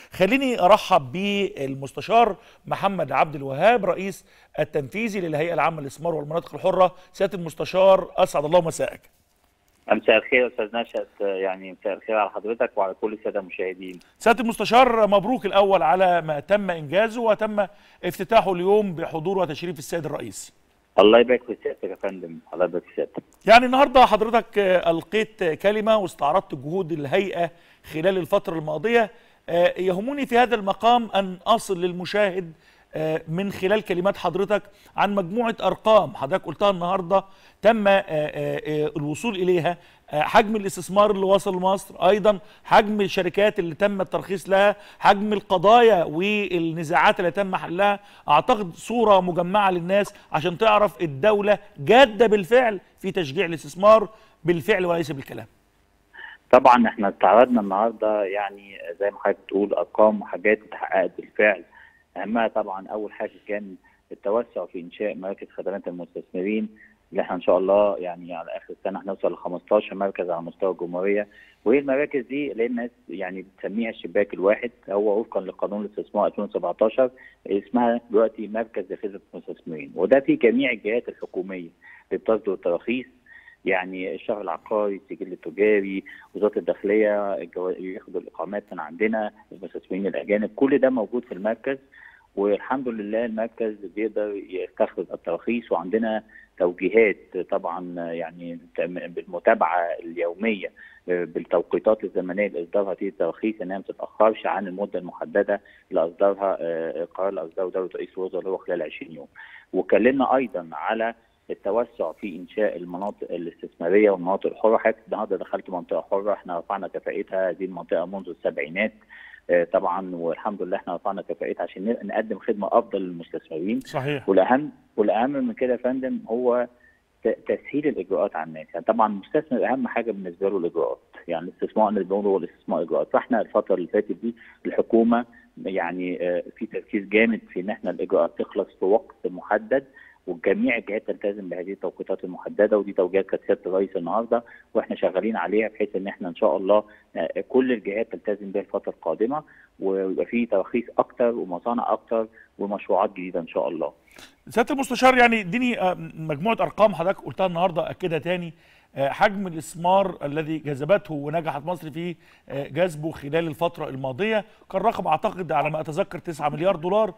خليني ارحب بالمستشار محمد عبد الوهاب رئيس التنفيذي للهيئه العامه للاستثمار والمناطق الحره سياده المستشار اسعد الله مساءك مساء الخير استاذ نشأت يعني مساء الخير على حضرتك وعلى كل الساده المشاهدين. سياده المستشار مبروك الاول على ما تم انجازه وتم افتتاحه اليوم بحضور وتشريف السيد الرئيس. الله يبارك في سيادتك يا فندم، الله يبارك في سيادتك. يعني النهارده حضرتك القيت كلمه واستعرضت جهود الهيئه خلال الفتره الماضيه يهمني في هذا المقام ان اصل للمشاهد من خلال كلمات حضرتك عن مجموعه ارقام حضرتك قلتها النهارده تم الوصول اليها حجم الاستثمار اللي وصل لمصر ايضا حجم الشركات اللي تم الترخيص لها حجم القضايا والنزاعات اللي تم حلها اعتقد صوره مجمعه للناس عشان تعرف الدوله جاده بالفعل في تشجيع الاستثمار بالفعل وليس بالكلام طبعا احنا استعرضنا النهارده يعني زي ما حضرتك بتقول ارقام وحاجات اتحققت بالفعل اهمها طبعا اول حاجه كان التوسع في انشاء مراكز خدمات المستثمرين اللي احنا ان شاء الله يعني على اخر السنه هنوصل ل 15 مركز على مستوى الجمهوريه وهي المراكز دي اللي الناس يعني بتسميها الشباك الواحد هو وفقا لقانون الاستثمار 2017 اسمها دلوقتي مركز لخدمه المستثمرين وده في جميع الجهات الحكوميه اللي بتصدر تراخيص يعني الشهر العقاري السجل التجاري وزاره الداخليه ياخدوا الاقامات من عندنا المستثمرين الاجانب كل ده موجود في المركز والحمد لله المركز بيقدر يستخرج التراخيص وعندنا توجيهات طبعا يعني بالمتابعه اليوميه بالتوقيتات الزمنيه لاصدار هذه التراخيص انها ما تتاخرش عن المده المحدده اللي اصدرها القرار اللي اصدره دوله رئيس الوزراء اللي هو خلال 20 يوم. وكلمنا ايضا على التوسع في انشاء المناطق الاستثماريه والمناطق الحره حضرتك النهارده دخلت منطقه حره احنا رفعنا كفاءتها هذه المنطقه منذ السبعينات طبعا والحمد لله احنا رفعنا كفاءتها عشان نقدم خدمه افضل للمستثمرين صحيح والاهم والاهم من كده يا فندم هو تسهيل الاجراءات على الناس يعني طبعا المستثمر اهم حاجه بالنسبه له الاجراءات يعني الاستثمار اللي بنقوله هو الاستثمار اجراءات فاحنا الفتره اللي فاتت دي الحكومه يعني في تركيز جامد في ان احنا الاجراءات تخلص في وقت محدد وجميع الجهات تلتزم بهذه التوقيتات المحدده ودي توجيهات كانت سياده الرئيس النهارده واحنا شغالين عليها بحيث ان احنا ان شاء الله كل الجهات تلتزم بها الفتره القادمه ويبقى في تراخيص اكتر ومصانع اكتر ومشروعات جديده ان شاء الله. سياده المستشار يعني اديني مجموعه ارقام حضرتك قلتها النهارده اكدها تاني حجم الاستثمار الذي جذبته ونجحت مصر في جذبه خلال الفتره الماضيه كان رقم اعتقد على ما اتذكر 9 مليار دولار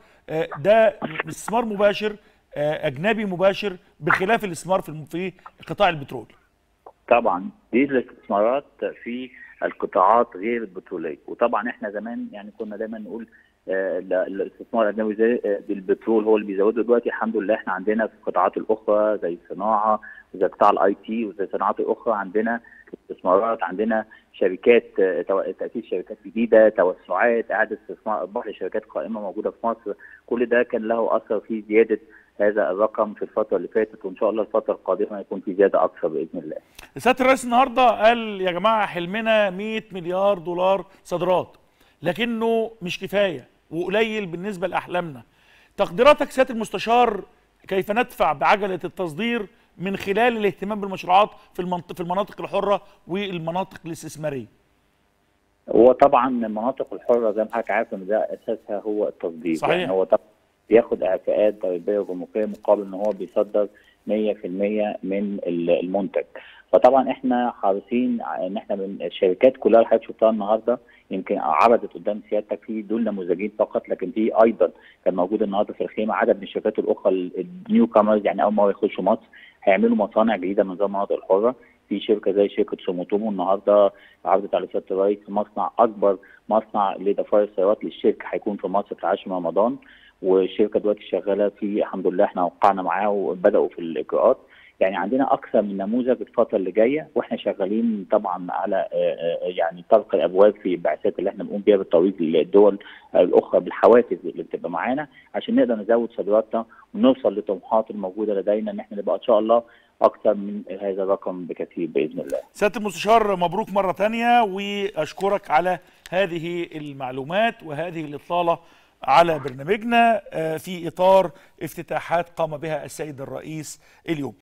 ده استثمار مباشر اجنبي مباشر بخلاف الاستثمار في في قطاع البترول. طبعا دي الاستثمارات في القطاعات غير البتروليه وطبعا احنا زمان يعني كنا دايما نقول الاستثمار الاجنبي زي البترول هو اللي بيزوده دلوقتي الحمد لله احنا عندنا في القطاعات الاخرى زي الصناعه وزي قطاع الاي تي وزي الصناعات الاخرى عندنا استثمارات عندنا شركات تاسيس شركات جديده توسعات اعاده استثمار ارباح لشركات قائمه موجوده في مصر كل ده كان له اثر في زياده هذا الرقم في الفتره اللي فاتت وان شاء الله الفتره القادمه يكون في زياده اكثر باذن الله. سياده الرئيس النهارده قال يا جماعه حلمنا 100 مليار دولار صادرات لكنه مش كفايه وقليل بالنسبه لاحلامنا. تقديراتك سياده المستشار كيف ندفع بعجله التصدير من خلال الاهتمام بالمشروعات في المنطقه في المناطق الحره والمناطق الاستثماريه؟ هو طبعا المناطق الحره زي ما حضرتك عارف ان ده اساسها هو التصدير صحيح. يعني هو طبعا بياخد اعفاءات ضريبيه وجمركيه مقابل ان هو بيصدر 100% من المنتج فطبعا احنا حريصين ان احنا من الشركات كلها اللي حضرتك شفتها النهارده يمكن عرضت قدام سيادتك في دول نموذجين فقط لكن في ايضا كان موجود النهارده في الخيمه عدد من الشركات الاخرى النيو كامرز يعني اول مره يخشوا مصر هيعملوا مصانع جديده من نظام المناطق الحره في شركه زي شركه سوموتومو النهارده عرضت على سياده الرئيس مصنع اكبر مصنع لضفائر السيارات للشركه هيكون في مصر في 10 رمضان والشركه دلوقتي شغاله في الحمد لله احنا وقعنا معاها وبداوا في الاجراءات يعني عندنا اكثر من نموذج الفتره اللي جايه واحنا شغالين طبعا على يعني طرق الابواب في البعثات اللي احنا بنقوم بيها بالترويج للدول الاخرى بالحوافز اللي بتبقى معانا عشان نقدر نزود صادراتنا ونوصل للطموحات الموجوده لدينا ان احنا نبقى ان شاء الله اكثر من هذا الرقم بكثير باذن الله. سياده المستشار مبروك مره ثانيه واشكرك على هذه المعلومات وهذه الاطلاله على برنامجنا في اطار افتتاحات قام بها السيد الرئيس اليوم